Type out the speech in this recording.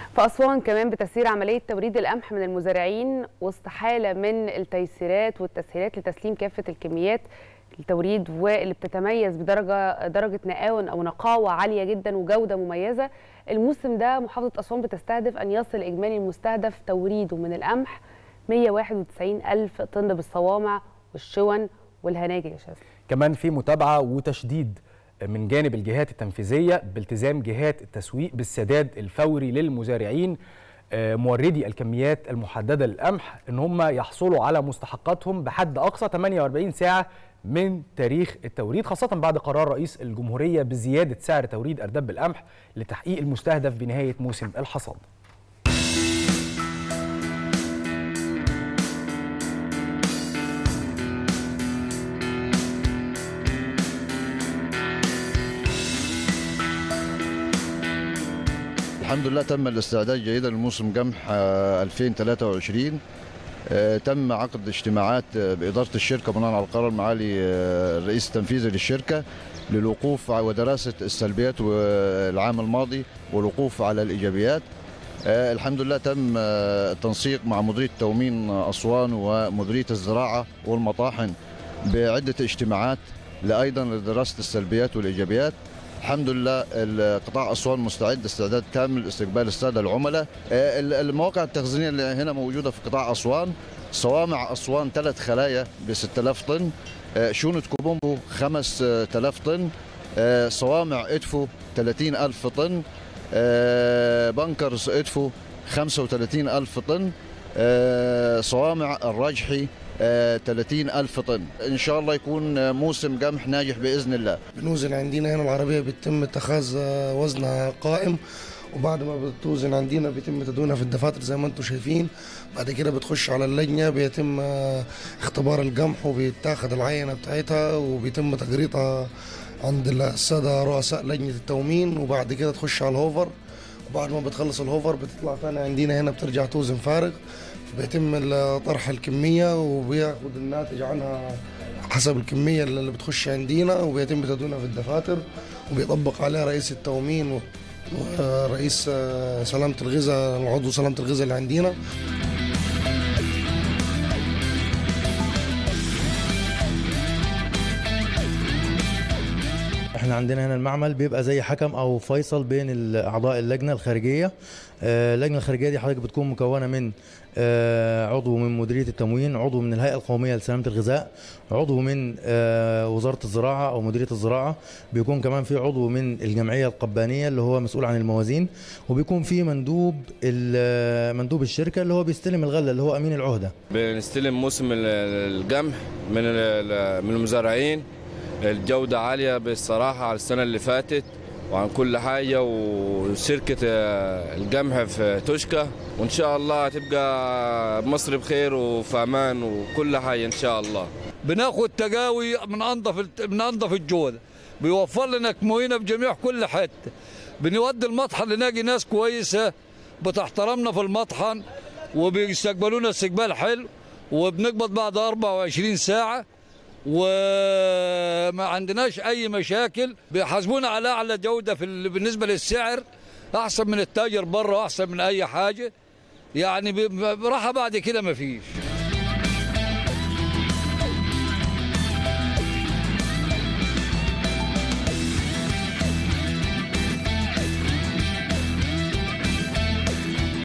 في أسوان كمان بتسير عملية توريد القمح من المزارعين وسط حالة من التيسيرات والتسهيلات لتسليم كافة الكميات التوريد واللي بتتميز بدرجة درجة نقاون أو نقاوة عالية جدا وجودة مميزة الموسم ده محافظة أسوان بتستهدف أن يصل إجمالي المستهدف توريده من القمح 191 ألف طن بالصوامع والشون والهناجر يا شاذلي كمان في متابعة وتشديد من جانب الجهات التنفيذية بالتزام جهات التسويق بالسداد الفوري للمزارعين موردي الكميات المحددة للقمح ان هم يحصلوا على مستحقاتهم بحد اقصى 48 ساعة من تاريخ التوريد خاصة بعد قرار رئيس الجمهورية بزيادة سعر توريد أرداب القمح لتحقيق المستهدف بنهاية موسم الحصاد الحمد لله تم الاستعداد جيدا لموسم قمح 2023 تم عقد اجتماعات بإدارة الشركة بناء على القرار معالي الرئيس التنفيذي للشركة للوقوف ودراسة السلبيات العام الماضي والوقوف على الإيجابيات الحمد لله تم التنسيق مع مديرية تومين أسوان ومديرية الزراعة والمطاحن بعدة اجتماعات لأيضا لدراسة السلبيات والإيجابيات الحمد لله قطاع اسوان مستعد استعداد كامل لاستقبال الساده العملاء المواقع التخزينيه اللي هنا موجوده في قطاع اسوان صوامع اسوان ثلاث خلايا ب 6000 طن شونة كوبومبو 5000 طن صوامع ادفو 30000 طن بنكرز ادفو 35000 طن صوامع الراجحي 30 ألف طن إن شاء الله يكون موسم قمح ناجح بإذن الله بنوزن عندنا هنا العربية بيتم اتخاذ وزنها قائم وبعد ما بتوزن عندنا بيتم تدوينها في الدفاتر زي ما انتم شايفين بعد كده بتخش على اللجنة بيتم اختبار القمح وبيتاخد العينة بتاعتها وبيتم تجريطها عند السادة رؤساء لجنة التومين وبعد كده تخش على الهوفر وبعد ما بتخلص الهوفر بتطلع تاني عندنا هنا بترجع توزن فارغ بيتم طرح الكمية وبياخد الناتج عنها حسب الكمية اللي بتخش عندنا وبيتم تدوينها في الدفاتر وبيطبق عليها رئيس التومين ورئيس سلامة الغذاء العضو سلامة الغذاء اللي عندنا احنا عندنا هنا المعمل بيبقى زي حكم او فيصل بين اعضاء اللجنه الخارجيه اللجنه الخارجيه دي حضرتك بتكون مكونه من عضو من مديريه التموين عضو من الهيئه القوميه لسلامه الغذاء عضو من وزاره الزراعه او مديريه الزراعه بيكون كمان في عضو من الجمعيه القبانيه اللي هو مسؤول عن الموازين وبيكون في مندوب مندوب الشركه اللي هو بيستلم الغله اللي هو امين العهده بنستلم موسم القمح من من المزارعين الجودة عالية بالصراحة على السنة اللي فاتت وعن كل حاجة وشركة القمح في توشكا وإن شاء الله هتبقى مصر بخير وفي أمان وكل حاجة إن شاء الله بناخد تقاوي من أنظف من أنظف الجودة بيوفر لنا كموينة في جميع كل حتة بنودي المطحن نلاقي ناس كويسة بتحترمنا في المطحن وبيستقبلونا استقبال حلو وبنقبض بعد 24 ساعة وما عندناش اي مشاكل بيحاسبونا على اعلى جوده في بالنسبه للسعر احسن من التاجر بره واحسن من اي حاجه يعني براحه بعد كده ما فيش